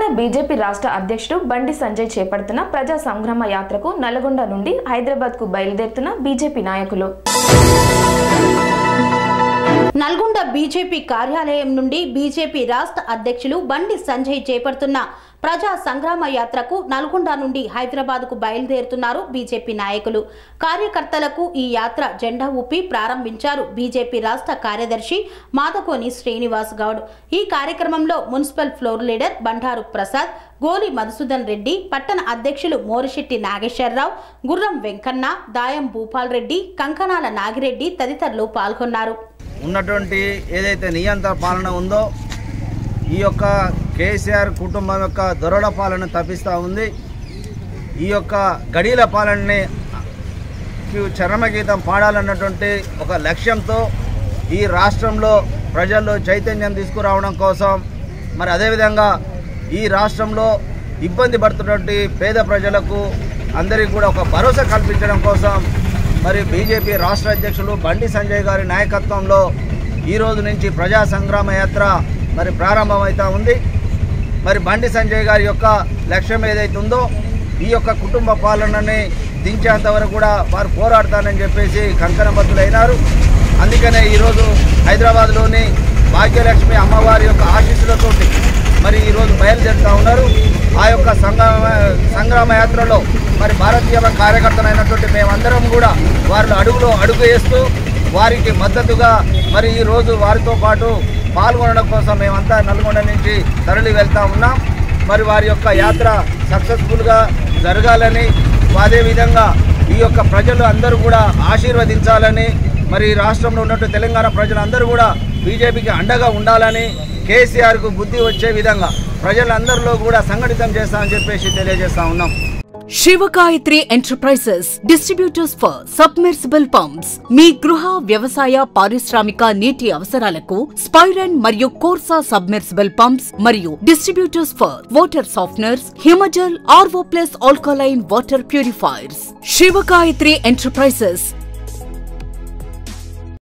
BJP రాష్ట్ర అధ్యక్షుడు బండి సంజయ్ చేపడుతున్న ప్రజా సంగ్రామ యాత్రకు నల్గొండ నుండి హైదరాబాద్ కు బయలుదేరుతున్న బీజేపీ నాయకులు నల్గొండ బీజేపీ కార్యాలయం నుండి బీజేపీ రాష్ట్ర అధ్యక్షులు బండి సంజయ్ చేపడుతున్న ప్రజా సంగ్రామ యాత్రకు నల్గొండ నుండి హైదరాబాద్ కు బయలుదేరుతున్నారు బీజేపీ నాయకులు కార్యకర్తలకు ఈ యాత్ర జెండా ఊపి ప్రారంభించారు బీజేపీ రాష్ట్ర కార్యదర్శి మాదకోని శ్రీనివాస్ గౌడ్ ఈ కార్యక్రమంలో municipal floor leader Bandaru Prasad Goli Madhusudan Reddy పట్టణ అధ్యక్షులు మోరిశెట్టి నాగేశ్వరరావు గుర్రం వెంకన్న దాయం భూపాల్ రెడ్డి కంకణాల నాగిరెడ్డి తదితరులు పాల్గొన్నారు ఉన్నటువంటి ఏదైతే నియంత్రణ పాలన ఉందో ఈ యొక్క కేసీఆర్ కుటుంబం యొక్క దొరల పాలన తప్పిస్తూ ఉంది ఈ యొక్క గడీల పాలనని కి చరమగీతం పాడాలన్నటువంటి ఒక లక్ష్యంతో ఈ రాష్ట్రంలో ప్రజల్లో చైతన్యం తీసుకురావడం కోసం మరి అదేవిధంగా ఈ రాష్ట్రంలో ఇబ్బంది పడుతున్నటువంటి పేద ప్రజలకు అందరికీ కూడా ఒక భరోసా కల్పించడం కోసం మరి బీజేపీ రాష్ట్ర అధ్యక్షులు బండి సంజయ్ గారి నాయకత్వంలో ఈ రోజు నుంచి ప్రజా సంగ్రామ యాత్ర మరి ప్రారంభమవుతా ఉంది మరి బండి సంజయ్ గారి యొక్క లక్ష్యం ఏదైతే ఉందో ఈ యొక్క కుటుంబ పాలనని దించేంత వరకు కూడా వారు పోరాడతానని చెప్పేసి కంకణబద్ధులైనారు అందుకనే ఈరోజు హైదరాబాద్లోని భాగ్యలక్ష్మి అమ్మవారి యొక్క ఆశీస్సులతోటి మరి ఈరోజు బయలుదేరుతూ ఉన్నారు ఆ యొక్క సంగ్రామ సంగ్రామ యాత్రలో మరి భారతీయ కార్యకర్తలైనటువంటి మేమందరం కూడా వారిలో అడుగులో అడుగు వేస్తూ వారికి మద్దతుగా మరి ఈరోజు వారితో పాటు పాల్గొనడం కోసం మేమంతా నల్గొండ నుంచి తరలి వెళ్తా ఉన్నాం మరి వారి యొక్క యాత్ర సక్సెస్ఫుల్గా జరగాలని అదేవిధంగా ఈ యొక్క ప్రజలు అందరూ కూడా ఆశీర్వదించాలని మరి ఈ రాష్ట్రంలో ఉన్నట్టు తెలంగాణ ప్రజలందరూ కూడా బీజేపీకి అండగా ఉండాలని కేసీఆర్కు బుద్ధి వచ్చే విధంగా ప్రజలందరిలో కూడా సంఘటితం చేస్తామని చెప్పేసి తెలియజేస్తా ఉన్నాం Shivagayatri enterprises distributors for submersible pumps మీ గృహ వ్యవసాయ పారిశ్రామిక నీటి అవసరాలకు స్పైరన్ మరియు కోర్సా సబ్మెర్సిబుల్ పంప్స్ మరియు distributors for water softeners Himajal RO plus alkaline water purifiers Shivagayatri enterprises